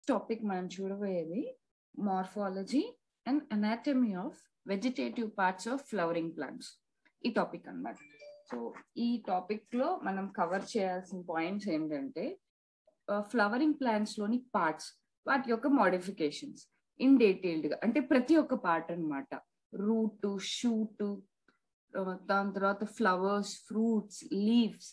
topic మనం చూడబోయేది morphology and anatomy of vegetative parts of flowering plants ఈ topic అన్నమాట సో ఈ టాపిక్ లో మనం కవర్ చేయాల్సిన పాయింట్స్ ఏంటంటే ఫ్లవరింగ్ ప్లాంట్స్ లోని పార్ట్స్ వాటి యొక్క మోడిఫికేషన్స్ ఇన్ డీటెయిల్డ్ గా అంటే ప్రతి ఒక్క పార్ట్ అన్నమాట రూట్ షూట్ దాని తర్వాత ఫ్లవర్స్ ఫ్రూట్స్ లీవ్స్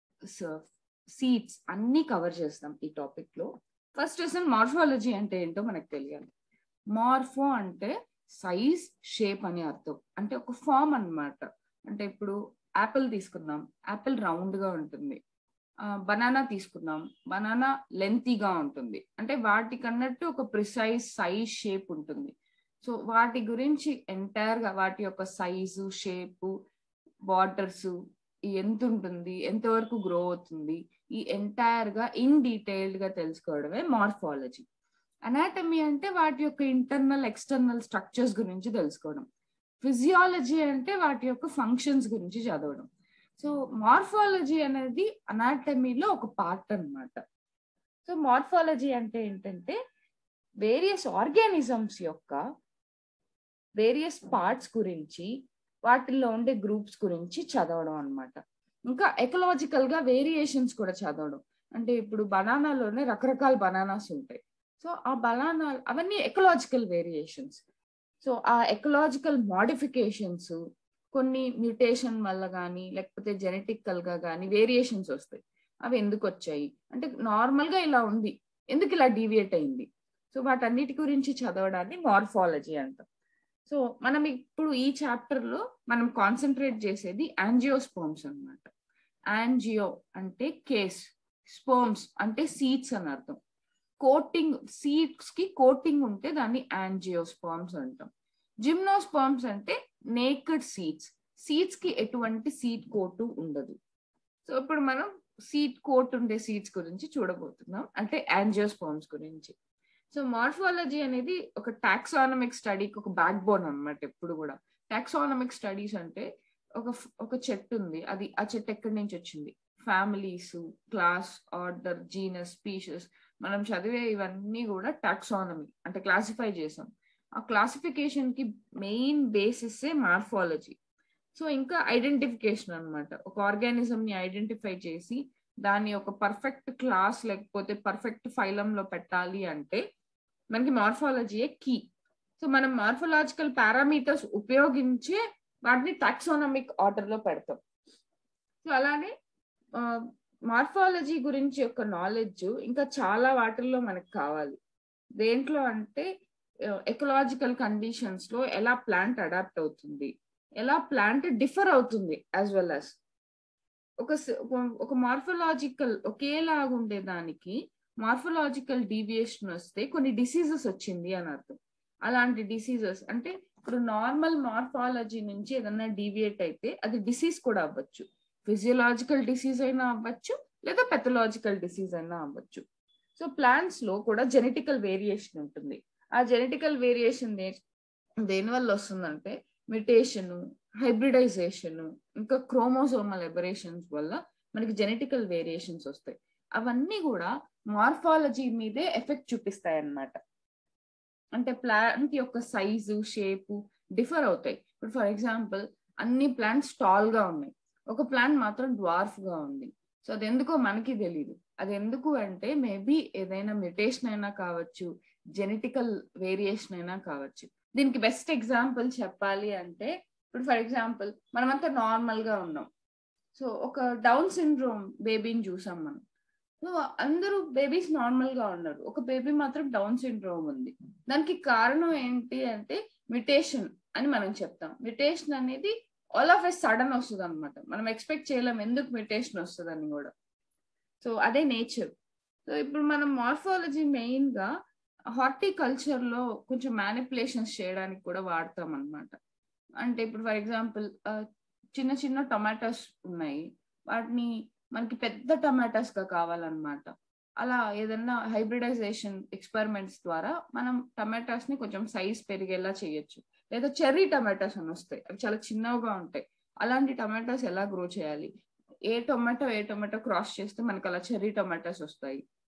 సీడ్స్ అన్ని కవర్ చేస్తాం ఈ టాపిక్ లో ఫస్ట్ అసలు మార్ఫాలజీ అంటే ఏంటో మనకు తెలియాలి మార్ఫో అంటే సైజ్ షేప్ అని అర్థం అంటే ఒక ఫామ్ అన్నమాట అంటే ఇప్పుడు యాపిల్ తీసుకుందాం యాపిల్ రౌండ్ గా ఉంటుంది బనానా తీసుకుందాం బనానా లెంతీగా ఉంటుంది అంటే వాటికి అన్నట్టు ఒక ప్రిసైజ్ సైజ్ షేప్ ఉంటుంది సో వాటి గురించి ఎంటైర్ గా వాటి యొక్క సైజు షేపు బార్డర్స్ ఎంత ఉంటుంది ఎంతవరకు గ్రో అవుతుంది ఈ ఎంటైర్ గా ఇన్ డీటెయిల్డ్ గా తెలుసుకోవడమే మార్ఫాలజీ అనాటమీ అంటే వాటి యొక్క ఇంటర్నల్ ఎక్స్టర్నల్ స్ట్రక్చర్స్ గురించి తెలుసుకోవడం ఫిజియాలజీ అంటే వాటి యొక్క ఫంక్షన్స్ గురించి చదవడం సో మార్ఫాలజీ అనేది అనాటమీలో ఒక పార్ట్ అనమాట సో మార్ఫాలజీ అంటే ఏంటంటే వేరియస్ ఆర్గానిజమ్స్ యొక్క వేరియస్ పార్ట్స్ గురించి వాటిల్లో ఉండే గ్రూప్స్ గురించి చదవడం అనమాట ఇంకా ఎకలాజికల్ గా వేరియేషన్స్ కూడా చదవడం అంటే ఇప్పుడు బనానాలోనే రకరకాల బనానాస్ ఉంటాయి సో ఆ బనానా అవన్నీ ఎకలాజికల్ వేరియేషన్స్ సో ఆ ఎకలాజికల్ మోడిఫికేషన్స్ కొన్ని మ్యూటేషన్ వల్ల కానీ లేకపోతే జెనెటికల్ గా కానీ వేరియేషన్స్ వస్తాయి అవి ఎందుకు వచ్చాయి అంటే నార్మల్ గా ఇలా ఉంది ఎందుకు ఇలా డీవియేట్ అయింది సో వాటన్నిటి గురించి చదవడాన్ని మార్ఫాలజీ అంటాం సో మనం ఇప్పుడు ఈ చాప్టర్ లో మనం కాన్సన్ట్రేట్ చేసేది యాంజియోస్పోమ్స్ అనమాట యాంజియో అంటే కేస్ స్పోమ్స్ అంటే సీడ్స్ అని అర్థం కోటింగ్ సీడ్స్ కి కోటింగ్ ఉంటే దాన్ని యాంజియోస్పోమ్స్ అంటాం జిమ్నోస్పోమ్స్ అంటే నేకెడ్ సీడ్స్ సీడ్స్ కి ఎటువంటి సీడ్ కోటు ఉండదు సో ఇప్పుడు మనం సీడ్ కోట్ ఉండే సీడ్స్ గురించి చూడబోతున్నాం అంటే యాంజియోస్పోమ్స్ గురించి సో మార్ఫాలజీ అనేది ఒక టాక్సానమిక్ స్టడీకి ఒక బ్యాక్ బోన్ అనమాట ఎప్పుడు కూడా టాక్సానమిక్ స్టడీస్ అంటే ఒక ఒక చెట్టు ఉంది అది ఆ చెట్టు ఎక్కడి నుంచి వచ్చింది families class order genus species మనం చదివే ఇవన్నీ కూడా టాక్సానమీ అంటే క్లాసిఫై చేసాం ఆ క్లాసిఫికేషన్ కి మెయిన్ బేసిస్ మార్ఫాలజీ సో ఇంకా ఐడెంటిఫికేషన్ అనమాట ఒక ఆర్గానిజం ని ఐడెంటిఫై చేసి దాన్ని ఒక పర్ఫెక్ట్ క్లాస్ లేకపోతే పర్ఫెక్ట్ ఫైలం లో పెట్టాలి అంటే మనకి మార్ఫాలజీయే కీ సో మనం మార్ఫలాజికల్ పారామీటర్స్ ఉపయోగించే వాటిని టాక్సోనమిక్ ఆర్డర్ లో పెడతాం సో అలానే మార్ఫాలజీ గురించి యొక్క నాలెడ్జ్ ఇంకా చాలా వాటిల్లో మనకు కావాలి దేంట్లో అంటే ఎకలాజికల్ కండిషన్స్ లో ఎలా ప్లాంట్ అడాప్ట్ అవుతుంది ఎలా ప్లాంట్ డిఫర్ అవుతుంది యాజ్ వెల్ యాజ్ ఒక ఒక మార్ఫలాజికల్ ఒకేలాగా ఉండే దానికి మార్ఫలాజికల్ డీవియేషన్ వస్తే కొన్ని డిసీజెస్ వచ్చింది అని అర్థం అలాంటి డిసీజెస్ అంటే ఇప్పుడు నార్మల్ మార్ఫాలజీ నుంచి ఏదన్నా డీవియేట్ అయితే అది డిసీజ్ కూడా అవ్వచ్చు ఫిజియలాజికల్ డిసీజ్ అయినా అవ్వచ్చు లేదా పెథలాజికల్ డిసీజ్ అయినా అవ్వచ్చు సో ప్లాంట్స్ లో కూడా జెనెటికల్ వేరియేషన్ ఉంటుంది ఆ జెనెటికల్ వేరియేషన్ దేని వల్ల వస్తుందంటే మ్యుటేషన్ హైబ్రిడైజేషన్ ఇంకా క్రోమోసోమల్ ఎబరేషన్స్ వల్ల మనకి జెనెటికల్ వేరియేషన్స్ వస్తాయి అవన్నీ కూడా మార్ఫాలజీ మీదే ఎఫెక్ట్ చూపిస్తాయి అన్నమాట అంటే ప్లాంట్ యొక్క సైజు షేపు డిఫర్ అవుతాయి ఇప్పుడు ఫర్ ఎగ్జాంపుల్ అన్ని ప్లాంట్స్ టాల్ గా ఉన్నాయి ఒక ప్లాంట్ మాత్రం డ్వార్ఫ్ గా ఉంది సో అది ఎందుకో మనకి తెలియదు అది ఎందుకు అంటే మేబీ ఏదైనా మ్యుటేషన్ అయినా కావచ్చు జెనెటికల్ వేరియేషన్ అయినా కావచ్చు దీనికి బెస్ట్ ఎగ్జాంపుల్ చెప్పాలి అంటే ఇప్పుడు ఫర్ ఎగ్జాంపుల్ మనమంతా నార్మల్ గా ఉన్నాం సో ఒక డౌన్ సిండ్రోమ్ బేబీని చూసాం మనం సో అందరూ బేబీస్ నార్మల్ గా ఉన్నారు ఒక బేబీ మాత్రం డౌన్ సిండ్రోమ్ ఉంది దానికి కారణం ఏంటి అంటే మ్యుటేషన్ అని మనం చెప్తాం మ్యుటేషన్ అనేది ఆల్ ఆఫ్ ఎ సడన్ వస్తుంది అనమాట మనం ఎక్స్పెక్ట్ చేయలేం ఎందుకు మ్యుటేషన్ వస్తుంది అని కూడా సో అదే నేచర్ సో ఇప్పుడు మనం మార్ఫాలజీ మెయిన్ గా హార్టికల్చర్ లో కొంచెం మ్యానిపులేషన్స్ చేయడానికి కూడా వాడతాం అనమాట అంటే ఇప్పుడు ఫర్ ఎగ్జాంపుల్ చిన్న చిన్న టొమాటోస్ ఉన్నాయి వాటిని మనకి పెద్ద టొమాటోస్ గా కావాలన్నమాట అలా ఏదన్నా హైబ్రిడైజేషన్ ఎక్స్పెరిమెంట్స్ ద్వారా మనం టమాటాస్ ని కొంచెం సైజ్ పెరిగేలా చేయొచ్చు లేదా చెర్రీ టమాటాస్ అని వస్తాయి అవి చాలా చిన్నగా ఉంటాయి అలాంటి టమాటాస్ ఎలా గ్రో చేయాలి a tomato a tomato cross చేస్తే మనకు అలా చెర్రీ టొమాటోస్ వస్తాయి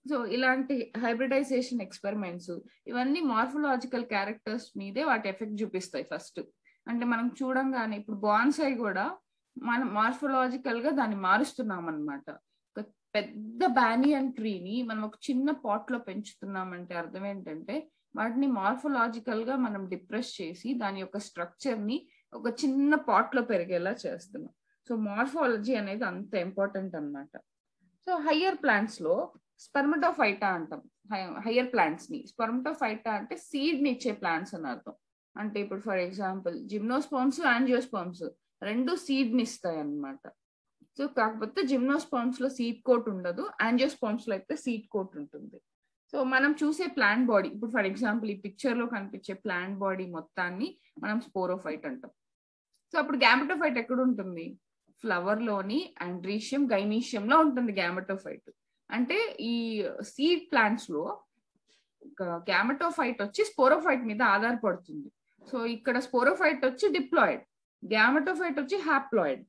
సో ఇలాంటి హైబ్రిడైజేషన్ ఎక్స్పెరిమెంట్స్ ఇవన్నీ మార్ఫలాజికల్ క్యారెక్టర్స్ మీదే వాటి ఎఫెక్ట్ చూపిస్తాయి ఫస్ట్ అంటే మనం చూడంగానే ఇప్పుడు బాన్సై కూడా మనం మార్ఫలాజికల్ గా దాన్ని మారుస్తున్నాం అనమాట ఒక పెద్ద బ్యానియన్ ట్రీని మనం ఒక చిన్న పాట్ లో పెంచుతున్నామంటే అర్థం ఏంటంటే వాటిని మార్ఫలాజికల్ గా మనం డిప్రెస్ చేసి దాని యొక్క స్ట్రక్చర్ ని ఒక చిన్న పాట్ లో పెరిగేలా చేస్తున్నాం సో మార్ఫాలజీ అనేది అంత ఇంపార్టెంట్ అనమాట సో హయ్యర్ ప్లాంట్స్ లో స్పెర్మటోఫైటా అంటాం హయ్యర్ ప్లాంట్స్ ని స్పెర్మటోఫైటా అంటే సీడ్ ని ఇచ్చే ప్లాంట్స్ అని అర్థం అంటే ఇప్పుడు ఫర్ ఎగ్జాంపుల్ జిమ్నోస్పామ్స్ యాంజియోస్పామ్స్ రెండు సీడ్ ని ఇస్తాయి అనమాట సో కాకపోతే జిమ్నోస్పామ్స్ లో సీడ్ కోట్ ఉండదు యాంజియోస్పామ్స్ లో అయితే సీడ్ కోట్ ఉంటుంది సో మనం చూసే ప్లాంట్ బాడీ ఇప్పుడు ఫర్ ఎగ్జాంపుల్ ఈ పిక్చర్ లో కనిపించే ప్లాంట్ బాడీ మొత్తాన్ని మనం స్పోరోఫైట్ అంటాం సో అప్పుడు గ్యామటోఫైట్ ఎక్కడ ఉంటుంది ఫ్లవర్ లోని అండ్రీషియం గైనీషియం లో ఉంటుంది గ్యామటోఫైట్ అంటే ఈ సీడ్ ప్లాంట్స్ లో గ్యామటోఫైట్ వచ్చి స్పోరోఫైట్ మీద ఆధారపడుతుంది సో ఇక్కడ స్పోరోఫైట్ వచ్చి డిప్లాయిడ్ గ్యామటోఫైట్ వచ్చి హ్యాప్లాయిడ్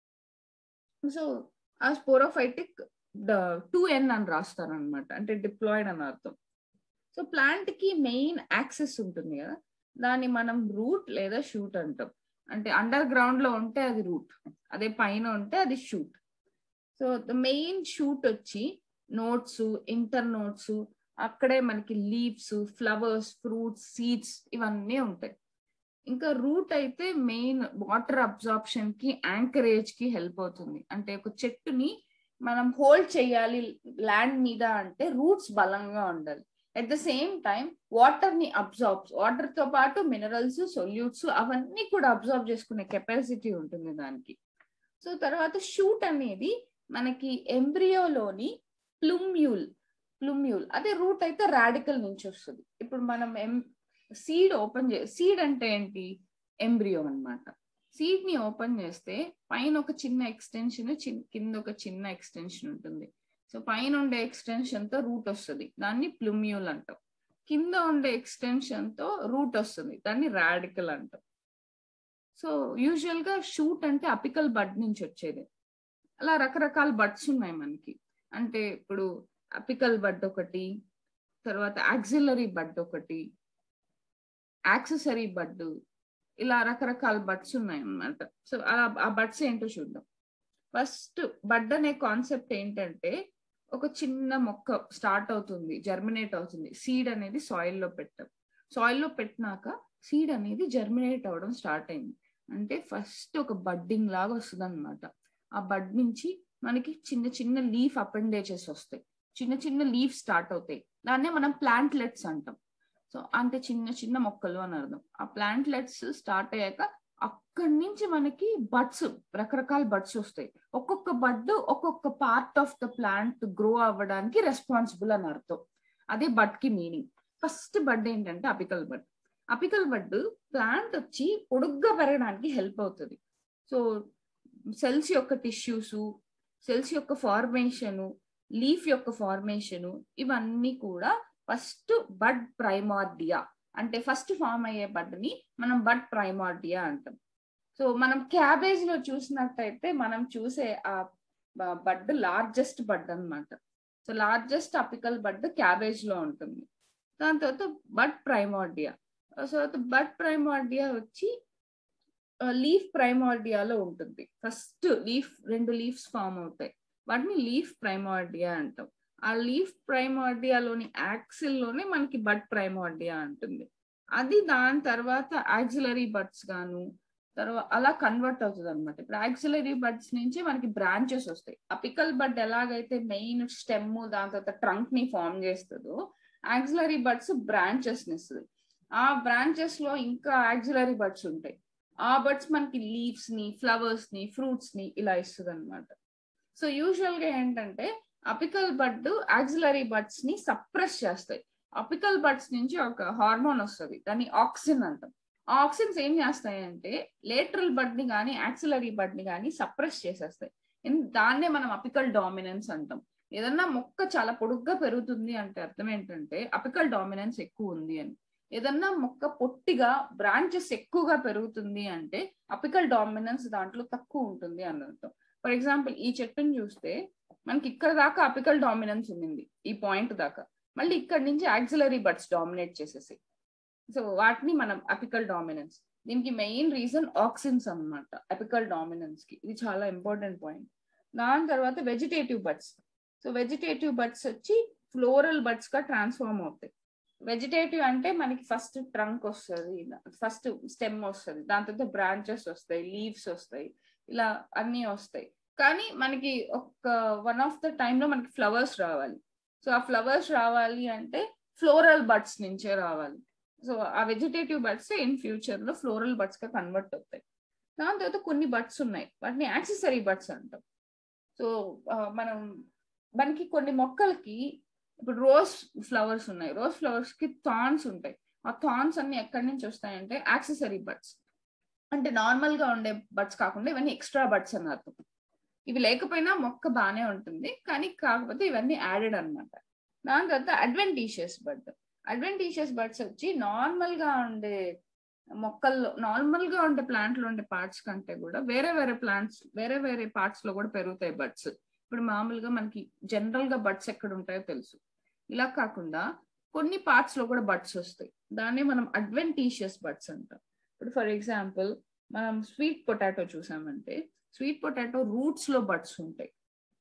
సో ఆ స్పోరోఫైటిక్ టూ ఎన్ అని రాస్తారు అనమాట అంటే డిప్లాయిడ్ అని అర్థం సో ప్లాంట్ కి మెయిన్ యాక్సెస్ ఉంటుంది కదా దాన్ని మనం రూట్ లేదా షూట్ అంటాం అంటే అండర్ గ్రౌండ్ లో ఉంటే అది రూట్ అదే పైన ఉంటే అది shoot so the main shoot వచ్చి నోట్స్ ఇంటర్ నోట్స్ అక్కడే మనకి లీవ్స్ ఫ్లవర్స్ ఫ్రూట్స్ సీడ్స్ ఇవన్నీ ఉంటాయి ఇంకా రూట్ అయితే మెయిన్ వాటర్ అబ్జార్ప్షన్ కి యాంకరేజ్ కి హెల్ప్ అవుతుంది అంటే ఒక చెట్టుని మనం హోల్డ్ చేయాలి ల్యాండ్ మీద అంటే రూట్స్ బలంగా ఉండాలి at the same time water ని అబ్జార్బ్ వాటర్ తో పాటు మినరల్స్ సొల్యూట్స్ అవన్నీ కూడా అబ్జార్బ్ చేసుకునే కెపాసిటీ ఉంటుంది దానికి సో తర్వాత షూట్ అనేది మనకి ఎంబ్రియోలోని ప్లుమ్యూల్ ప్లుమ్యూల్ అదే రూట్ అయితే రాడికల్ నుంచి వస్తుంది ఇప్పుడు మనం ఎం సీడ్ ఓపెన్ చే సీడ్ అంటే ఏంటి ఎంబ్రియో అనమాట సీడ్ ని ఓపెన్ చేస్తే పైన ఒక చిన్న ఎక్స్టెన్షన్ కింద ఒక చిన్న ఎక్స్టెన్షన్ ఉంటుంది సో పైన ఉండే ఎక్స్టెన్షన్ తో రూట్ వస్తుంది దాన్ని ప్లుమ్యూల్ అంటాం కింద ఉండే ఎక్స్టెన్షన్ తో రూట్ వస్తుంది దాన్ని రాడికల్ అంటాం సో యూజువల్ గా షూట్ అంటే అపికల్ బడ్ నుంచి వచ్చేది అలా రకరకాల బడ్స్ ఉన్నాయి మనకి అంటే ఇప్పుడు అపికల్ బడ్ ఒకటి తర్వాత యాక్సిలరీ బడ్ ఒకటి యాక్సెసరీ బడ్ ఇలా రకరకాల బడ్స్ ఉన్నాయి అన్నమాట సో ఆ బడ్స్ ఏంటో చూద్దాం ఫస్ట్ బడ్ అనే కాన్సెప్ట్ ఏంటంటే ఒక చిన్న మొక్క స్టార్ట్ అవుతుంది జర్మినేట్ అవుతుంది సీడ్ అనేది సాయిల్ లో పెట్టాం సాయిల్ లో పెట్టినాక సీడ్ అనేది జర్మినేట్ అవ్వడం స్టార్ట్ అయింది అంటే ఫస్ట్ ఒక బడ్డింగ్ లాగా వస్తుంది అనమాట ఆ బడ్ నుంచి మనకి చిన్న చిన్న లీఫ్ అపెండేజెస్ వస్తాయి చిన్న చిన్న లీఫ్ స్టార్ట్ అవుతాయి దాన్నే మనం ప్లాంట్లెట్స్ అంటాం సో అంటే చిన్న చిన్న మొక్కలు అని అర్థం ఆ ప్లాంట్లెట్స్ స్టార్ట్ అయ్యాక అక్కడి నుంచి మనకి బడ్స్ రకరకాల బడ్స్ వస్తాయి ఒక్కొక్క బడ్ ఒక్కొక్క part of the plant grow అవ్వడానికి రెస్పాన్సిబుల్ అని అర్థం అదే బడ్ కి మీనింగ్ ఫస్ట్ బడ్ ఏంటంటే apical bud apical bud plant వచ్చి పొడుగ్గా పెరగడానికి హెల్ప్ అవుతుంది సో సెల్స్ యొక్క టిష్యూస్ సెల్స్ యొక్క ఫార్మేషన్ లీఫ్ యొక్క ఫార్మేషన్ ఇవన్నీ కూడా ఫస్ట్ బడ్ ప్రైమార్డియా అంటే ఫస్ట్ ఫామ్ అయ్యే బడ్ ని మనం బడ్ ప్రైమార్డియా అంటాం సో మనం క్యాబేజ్ లో చూసినట్టయితే మనం చూసే ఆ బడ్ లార్జెస్ట్ బడ్ అనమాట so largest apical bud cabbage లో ఉంటుంది దాని తర్వాత బడ్ ప్రైమార్డియా సో బడ్ ప్రైమార్డియా వచ్చి లీఫ్ ప్రైమార్డియాలో ఉంటుంది ఫస్ట్ లీఫ్ రెండు లీఫ్స్ ఫామ్ అవుతాయి వాటిని లీఫ్ ప్రైమార్డియా అంటాం ఆ లీఫ్ ప్రైమార్డియాలోని యాక్సిల్ లోనే మనకి బడ్ ప్రైమార్డియా ఉంటుంది అది దాని తర్వాత యాక్సిలరీ బడ్స్ గాను తర్వాత అలా కన్వర్ట్ అవుతుంది అనమాట ఇప్పుడు యాక్సిలరీ బడ్స్ నుంచి మనకి బ్రాంచెస్ వస్తాయి అపికల్ బడ్ ఎలాగైతే మెయిన్ స్టెమ్ దాని తర్వాత ట్రంక్ ని ఫామ్ చేస్తుందో యాక్సిలరీ బడ్స్ బ్రాంచెస్ ని ఇస్తుంది ఆ బ్రాంచెస్ లో ఇంకా యాక్సిలరీ బడ్స్ ఉంటాయి ఆ బడ్స్ మనకి లీవ్స్ ని ఫ్లవర్స్ ని ఫ్రూట్స్ ని ఇలా ఇస్తుంది అనమాట సో యూజువల్ గా ఏంటంటే అపికల్ బడ్ యాక్సిలరీ బడ్స్ ని సప్రెస్ చేస్తాయి అపికల్ బడ్స్ నుంచి ఒక హార్మోన్ వస్తుంది దాన్ని ఆక్సిన్ అంటాం ఆక్సిన్స్ ఏం చేస్తాయి అంటే లేటరల్ బడ్ ని కానీ యాక్సిలరీ బడ్ ని కానీ సప్రెస్ చేసేస్తాయి దాన్నే మనం అపికల్ డామినెన్స్ అంటాం ఏదన్నా మొక్క చాలా పొడుగ్గా పెరుగుతుంది అంటే అర్థం ఏంటంటే అపికల్ డామినెన్స్ ఎక్కువ ఉంది అని ఏదన్నా మొక్క పొట్టిగా బ్రాంచెస్ ఎక్కువగా పెరుగుతుంది అంటే అపికల్ డామినెన్స్ దాంట్లో తక్కువ ఉంటుంది అని అర్థం ఫర్ ఎగ్జాంపుల్ ఈ చెట్టుని చూస్తే మనకి ఇక్కడ దాకా అపికల్ డామినెన్స్ ఉంది ఈ పాయింట్ దాకా మళ్ళీ ఇక్కడ నుంచి యాక్సిలరీ బడ్స్ డామినేట్ చేసేసి సో వాటిని మనం అపికల్ డామినెన్స్ దీనికి మెయిన్ రీజన్ ఆక్సిన్స్ అనమాట అపికల్ డామినెన్స్ కి ఇది చాలా ఇంపార్టెంట్ పాయింట్ దాని తర్వాత vegetative buds so vegetative buds వచ్చి ఫ్లోరల్ బడ్స్ గా ట్రాన్స్ఫార్మ్ అవుతాయి వెజిటేటివ్ అంటే మనకి ఫస్ట్ ట్రంక్ వస్తుంది ఫస్ట్ స్టెమ్ వస్తుంది దాని తర్వాత బ్రాంచెస్ వస్తాయి లీవ్స్ వస్తాయి ఇలా అన్నీ వస్తాయి కానీ మనకి ఒక వన్ ఆఫ్ ద టైంలో మనకి ఫ్లవర్స్ రావాలి సో ఆ ఫ్లవర్స్ రావాలి అంటే ఫ్లోరల్ బడ్స్ నుంచే రావాలి సో ఆ వెజిటేటివ్ బడ్స్ ఇన్ ఫ్యూచర్ లో ఫ్లోరల్ బడ్స్ గా కన్వర్ట్ అవుతాయి దాని తర్వాత కొన్ని బడ్స్ ఉన్నాయి వాటిని యాక్సెసరీ బడ్స్ అంటాం సో మనం మనకి కొన్ని మొక్కలకి ఇప్పుడు రోజ్ ఫ్లవర్స్ ఉన్నాయి రోజ్ ఫ్లవర్స్ కి థాన్స్ ఉంటాయి ఆ థాన్స్ అన్ని ఎక్కడి నుంచి వస్తాయంటే యాక్సెసరీ బడ్స్ అంటే నార్మల్ గా ఉండే బడ్స్ కాకుండా ఇవన్నీ ఎక్స్ట్రా బడ్స్ అని అర్థం ఇవి లేకపోయినా మొక్క బాగానే ఉంటుంది కానీ కాకపోతే ఇవన్నీ యాడెడ్ అనమాట దాని తర్వాత అడ్వెంటీషియస్ బడ్ అడ్వెంటీషియస్ బడ్స్ వచ్చి నార్మల్ గా ఉండే మొక్కల్లో నార్మల్ గా ఉండే ప్లాంట్ లో ఉండే పార్ట్స్ కంటే కూడా వేరే వేరే ప్లాంట్స్ వేరే వేరే పార్ట్స్ లో కూడా పెరుగుతాయి బడ్స్ ఇప్పుడు మామూలుగా మనకి జనరల్ గా బడ్స్ ఎక్కడ ఉంటాయో తెలుసు ఇలా కాకుండా కొన్ని పార్ట్స్ లో కూడా బడ్స్ వస్తాయి దాన్ని మనం అడ్వెంటీషియస్ బడ్స్ అంటాం ఇప్పుడు ఫర్ ఎగ్జాంపుల్ మనం స్వీట్ పొటాటో చూసామంటే స్వీట్ పొటాటో రూట్స్ లో బడ్స్ ఉంటాయి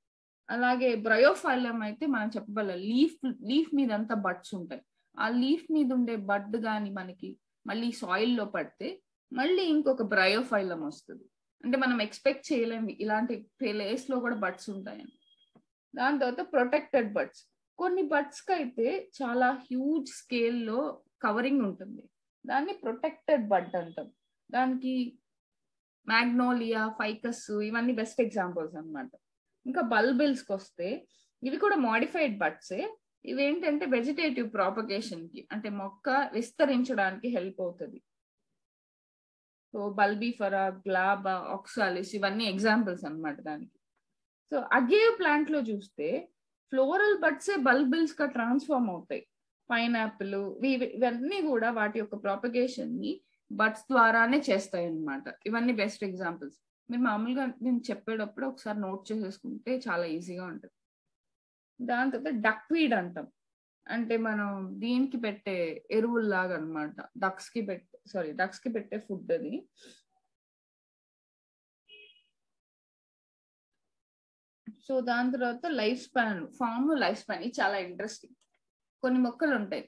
అలాగే బ్రయోఫైలం అయితే మనం చెప్పగల లీఫ్ లీఫ్ మీద అంతా బడ్స్ ఉంటాయి ఆ లీఫ్ మీద ఉండే బడ్ గాని మనకి మళ్ళీ సాయిల్ లో పడితే మళ్ళీ ఇంకొక బ్రయోఫైలం వస్తుంది అంటే మనం ఎక్స్పెక్ట్ చేయలేము ఇలాంటి ప్లేస్ లో కూడా బడ్స్ ఉంటాయని దాని తర్వాత ప్రొటెక్టెడ్ బడ్స్ కొన్ని బడ్స్ కి అయితే చాలా హ్యూజ్ స్కేల్లో కవరింగ్ ఉంటుంది దాన్ని ప్రొటెక్టెడ్ బడ్ అంటాం దానికి మ్యాగ్నోలియా ఫైకస్ ఇవన్నీ బెస్ట్ ఎగ్జాంపుల్స్ అనమాట ఇంకా బల్బిల్స్ కి వస్తే ఇవి కూడా మాడిఫైడ్ బడ్సే ఇవి ఏంటంటే వెజిటేటివ్ ప్రాపగేషన్ కి అంటే మొక్క విస్తరించడానికి హెల్ప్ అవుతుంది సో బల్బీఫరా గ్లాబా ఆక్సాలిస్ ఇవన్నీ ఎగ్జాంపుల్స్ అనమాట దానికి సో అగేవ్ ప్లాంట్ లో చూస్తే ఫ్లోరల్ బడ్సే బల్బిల్స్ గా ట్రాన్స్ఫార్మ్ అవుతాయి పైనాపిల్ ఇవన్నీ కూడా వాటి యొక్క ప్రాపగేషన్ ని బడ్స్ ద్వారానే చేస్తాయి అన్నమాట ఇవన్నీ బెస్ట్ ఎగ్జాంపుల్స్ మీరు మామూలుగా నేను చెప్పేటప్పుడు ఒకసారి నోట్ చేసేసుకుంటే చాలా ఈజీగా ఉంటుంది దాని తర్వాత డక్వీడ్ అంటాం అంటే మనం దీనికి పెట్టే ఎరువుల్లాగా అనమాట డక్స్ కి పెట్టే సారీ డక్స్ కి పెట్టే ఫుడ్ అది సో దాని తర్వాత life span form life span ఇది చాలా ఇంట్రెస్టింగ్ కొన్ని మొక్కలు ఉంటాయి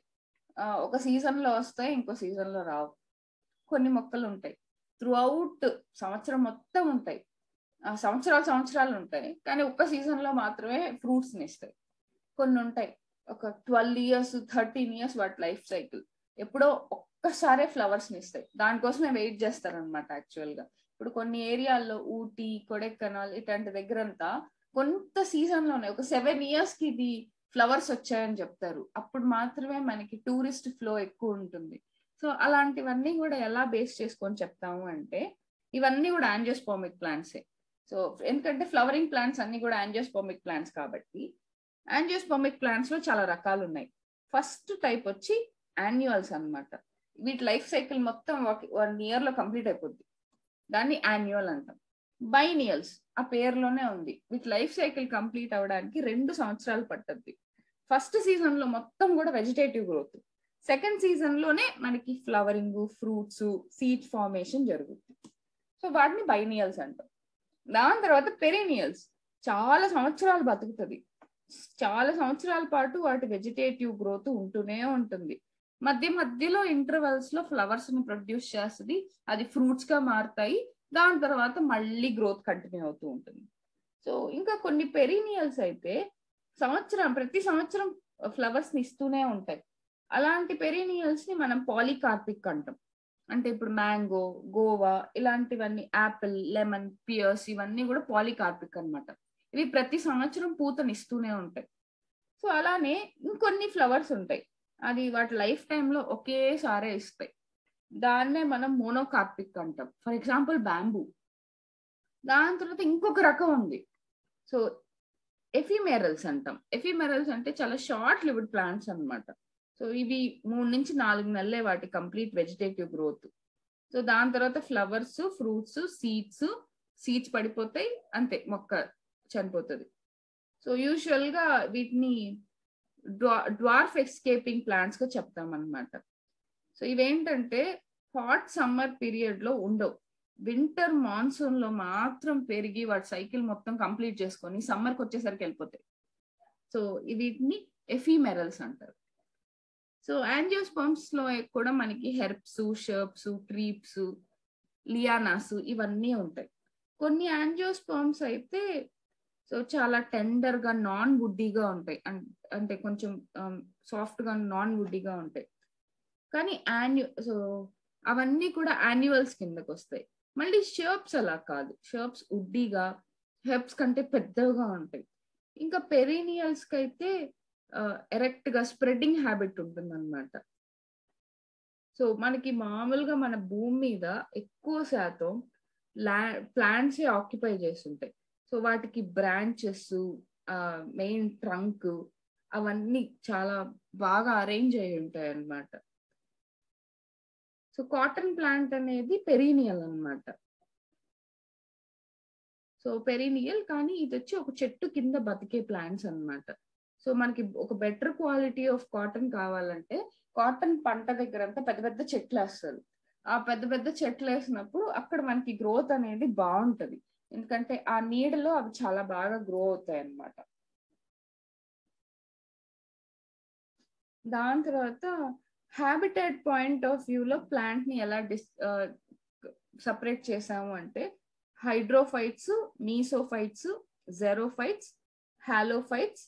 ఒక సీజన్ లో వస్తాయి ఇంకో సీజన్ లో రావు కొన్ని మొక్కలు ఉంటాయి త్రూ అవుట్ సంవత్సరం మొత్తం ఉంటాయి సంవత్సరాలు సంవత్సరాలు ఉంటాయి కానీ ఒక్క సీజన్ లో మాత్రమే ఫ్రూట్స్ ఇస్తాయి కొన్ని ఉంటాయి ఒక ట్వెల్వ్ ఇయర్స్ థర్టీన్ ఇయర్స్ వాటి లైఫ్ సైకిల్ ఎప్పుడో ఒక్కసారే ఫ్లవర్స్ ఇస్తాయి దానికోసమే వెయిట్ చేస్తారనమాట యాక్చువల్ గా ఇప్పుడు కొన్ని ఏరియాల్లో ఊటీ కొడైకెనాల్ ఇట్లాంటి దగ్గరంతా కొంత సీజన్ లోనే ఒక సెవెన్ ఇయర్స్ కి ఇది ఫ్లవర్స్ వచ్చాయని చెప్తారు అప్పుడు మాత్రమే మనకి టూరిస్ట్ ఫ్లో ఎక్కువ ఉంటుంది సో అలాంటివన్నీ కూడా ఎలా బేస్ చేసుకొని చెప్తాము అంటే ఇవన్నీ కూడా ఆంజియోస్పోమిక్ ప్లాంట్సే సో ఎందుకంటే ఫ్లవరింగ్ ప్లాంట్స్ అన్ని కూడా ఆంజియోస్పోమిక్ ప్లాంట్స్ కాబట్టి ఆంజియోస్పోమిక్ ప్లాంట్స్ లో చాలా రకాలు ఉన్నాయి ఫస్ట్ టైప్ వచ్చి యాన్యువల్స్ అనమాట వీటి లైఫ్ సైకిల్ మొత్తం వన్ ఇయర్ లో కంప్లీట్ అయిపోద్ది దాన్ని యాన్యువల్ అంటాం బైనియల్స్ ఆ పేరులోనే ఉంది వీటి లైఫ్ సైకిల్ కంప్లీట్ అవడానికి రెండు సంవత్సరాలు పట్టద్ది ఫస్ట్ సీజన్ లో మొత్తం కూడా వెజిటేటివ్ గ్రోత్ సెకండ్ సీజన్ లోనే మనకి ఫ్లవరింగ్ ఫ్రూట్స్ సీడ్ ఫార్మేషన్ జరుగుతుంది సో వాటిని బైనియల్స్ అంటాం దాని తర్వాత పెరీనియల్స్ చాలా సంవత్సరాలు బతుకుతుంది చాలా సంవత్సరాల పాటు వాటి వెజిటేటివ్ గ్రోత్ ఉంటూనే ఉంటుంది మధ్య మధ్యలో ఇంటర్వెల్స్ లో ఫ్లవర్స్ ని ప్రొడ్యూస్ చేస్తుంది అది ఫ్రూట్స్ గా మారుతాయి దాని తర్వాత మళ్ళీ గ్రోత్ కంటిన్యూ అవుతూ ఉంటుంది సో ఇంకా కొన్ని పెరీనియల్స్ అయితే సంవత్సరం ప్రతి సంవత్సరం ఫ్లవర్స్ ని ఇస్తూనే ఉంటాయి అలాంటి పెరీనియల్స్ ని మనం పాలికార్పిక్ అంటాం అంటే ఇప్పుడు మ్యాంగో గోవా ఇలాంటివన్నీ యాపిల్ లెమన్ పియర్స్ ఇవన్నీ కూడా పాలికార్పిక్ అనమాట ఇవి ప్రతి సంవత్సరం పూతని ఇస్తూనే ఉంటాయి సో అలానే ఇంకొన్ని ఫ్లవర్స్ ఉంటాయి అది వాటి లైఫ్ టైంలో ఒకేసారే ఇస్తాయి దాన్నే మనం మోనోకార్పిక్ అంటాం ఫర్ ఎగ్జాంపుల్ బ్యాంబూ దాని తర్వాత ఇంకొక రకం ఉంది సో ఎఫిమెరల్స్ అంటాం ఎఫిమెరల్స్ అంటే చాలా షార్ట్ లివిడ్ ప్లాంట్స్ అనమాట సో ఇవి మూడు నుంచి నాలుగు నెలలే వాటి కంప్లీట్ వెజిటేటివ్ గ్రోత్ సో దాని తర్వాత ఫ్లవర్స్ ఫ్రూట్స్ సీడ్స్ సీడ్స్ పడిపోతాయి అంతే మొక్క చనిపోతుంది సో యూజువల్ గా వీటిని డ్వార్ఫ్ ఎస్కేపింగ్ ప్లాంట్స్ గా చెప్తాం అనమాట సో ఇవేంటంటే హాట్ సమ్మర్ పీరియడ్ లో ఉండవు వింటర్ మాన్సూన్ లో మాత్రం పెరిగి వాటి సైకిల్ మొత్తం కంప్లీట్ చేసుకొని సమ్మర్ కి వచ్చేసరికి వెళ్ళిపోతాయి సో వీటిని ఎఫీమెరల్స్ అంటారు సో యాంజియోస్పమ్స్ లో కూడా మనకి హెర్ప్స్ షర్ప్స్ ట్రీప్స్ లియానాస్ ఇవన్నీ ఉంటాయి కొన్ని యాంజియోస్పమ్స్ అయితే సో చాలా టెండర్ గా నాన్ వుడ్డీగా ఉంటాయి అంటే కొంచెం సాఫ్ట్ గా నాన్ వుడ్డీగా ఉంటాయి కానీ యాన్యు సో అవన్నీ కూడా యాన్యువల్స్ కిందకు వస్తాయి మళ్ళీ షర్ప్స్ అలా కాదు షర్ప్స్ ఉడ్డీగా హెర్బ్స్ కంటే పెద్దగా ఉంటాయి ఇంకా పెరీనియల్స్ కి అయితే ఎరెక్ట్ గా స్ప్రెడ్డింగ్ హ్యాబిట్ ఉంటుంది అనమాట సో మనకి మామూలుగా మన భూమి మీద ఎక్కువ శాతం ల్యా ప్లాంట్స్ ఆక్యుపై చేస్తుంటాయి సో వాటికి బ్రాంచెస్ మెయిన్ ట్రంక్ అవన్నీ చాలా బాగా అరేంజ్ అయి ఉంటాయి అన్నమాట సో కాటన్ ప్లాంట్ అనేది పెరీనియల్ అనమాట సో పెరీనియల్ కానీ ఇది వచ్చి ఒక చెట్టు కింద బతికే ప్లాంట్స్ అనమాట సో మనకి ఒక బెటర్ క్వాలిటీ ఆఫ్ కాటన్ కావాలంటే కాటన్ పంట దగ్గర అంతా పెద్ద పెద్ద చెట్లు వేస్తారు ఆ పెద్ద పెద్ద చెట్లు వేసినప్పుడు అక్కడ మనకి గ్రోత్ అనేది బాగుంటది ఎందుకంటే ఆ నీడలో అవి చాలా బాగా గ్రో అవుతాయి అన్నమాట దాని తర్వాత హ్యాబిటేట్ పాయింట్ ఆఫ్ వ్యూలో ప్లాంట్ ని ఎలా డిస్ సపరేట్ చేసాము అంటే hydrophytes mesophytes xerophytes halophytes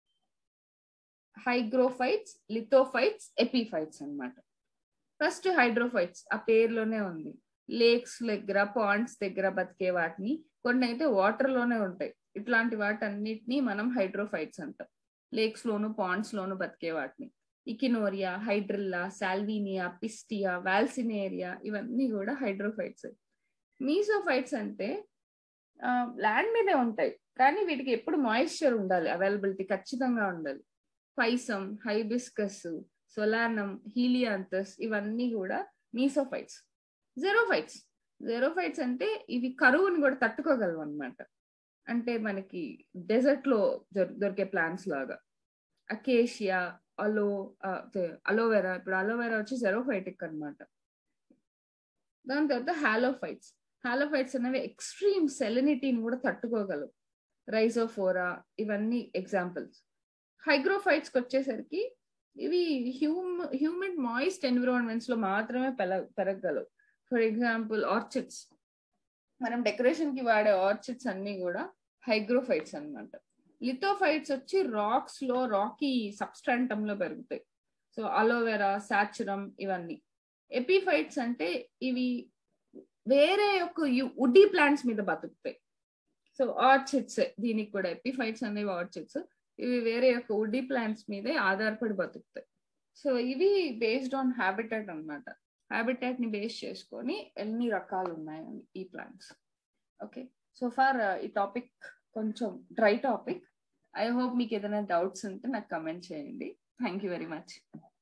hygrophytes lithophytes epiphytes అనమాట ఫస్ట్ హైడ్రోఫైట్స్ ఆ పేరులోనే ఉంది లేక్స్ దగ్గర పాండ్స్ దగ్గర బతికే వాటిని కొన్ని అయితే వాటర్ లోనే ఉంటాయి ఇట్లాంటి వాటన్నిటిని మనం హైడ్రోఫైట్స్ అంటాం లేక్స్ లోను పాండ్స్ లోను బతికే వాటిని ఇకినోరియా హైడ్రిల్లా సాల్వీనియా పిస్టియా వాల్సినేరియా ఇవన్నీ కూడా హైడ్రోఫైట్స్ మీసోఫైట్స్ అంటే ల్యాండ్ మీదే ఉంటాయి కానీ వీటికి ఎప్పుడు మాయిశ్చర్ ఉండాలి అవైలబిలిటీ ఖచ్చితంగా ఉండాలి పైసం హైబిస్కస్ సొలానం హీలియాంతస్ ఇవన్నీ కూడా మీసోఫైట్స్ జెరోఫైట్స్ జెరోఫైట్స్ అంటే ఇవి కరువుని కూడా తట్టుకోగలవు అనమాట అంటే మనకి డెజర్ట్ లో దొరికే ప్లాంట్స్ లాగా అకేషియా అలో అలోవెరా ఇప్పుడు అలోవెరా వచ్చి జెరోఫైటిక్ అనమాట దాని తర్వాత హాలోఫైట్స్ హాలోఫైట్స్ అనేవి ఎక్స్ట్రీమ్ సెలినిటీని కూడా తట్టుకోగలవు రైజోఫోరా ఇవన్నీ ఎగ్జాంపుల్స్ హైగ్రోఫైట్స్కి వచ్చేసరికి ఇవి హ్యూమ్ హ్యూమిడ్ మాయిస్ట్ ఎన్విరాన్మెంట్స్ లో మాత్రమే పెర పెరగలవు ఫర్ ఎగ్జాంపుల్ ఆర్చిడ్స్ మనం డెకరేషన్ కి వాడే ఆర్చిడ్స్ అన్ని కూడా హైగ్రోఫైట్స్ అనమాట లిథోఫైట్స్ వచ్చి రాక్స్ లో రాకీ సబ్స్టాంటమ్ లో పెరుగుతాయి సో అలోవెరా సాచురం ఇవన్నీ ఎపిఫైట్స్ అంటే ఇవి వేరే ఒక వుడ్డీ ప్లాంట్స్ మీద బతుకుతాయి సో ఆర్చిడ్స్ దీనికి కూడా ఎపిఫైట్స్ అనేవి ఆర్చిడ్స్ ఇవి వేరే యొక్క వుడ్డీ ప్లాంట్స్ మీదే ఆధారపడి బతుకుతాయి సో ఇవి బేస్డ్ ఆన్ హ్యాబిటెట్ అనమాట హ్యాబిటెట్ ని బేస్ చేసుకొని ఎన్ని రకాలు ఉన్నాయని ఈ ప్లాంట్స్ ఓకే సో ఫార్ ఈ టాపిక్ కొంచెం డ్రై టాపిక్ ఐ హోప్ మీకు ఏదైనా డౌట్స్ ఉంటే నాకు కమెంట్ చేయండి థ్యాంక్ యూ వెరీ మచ్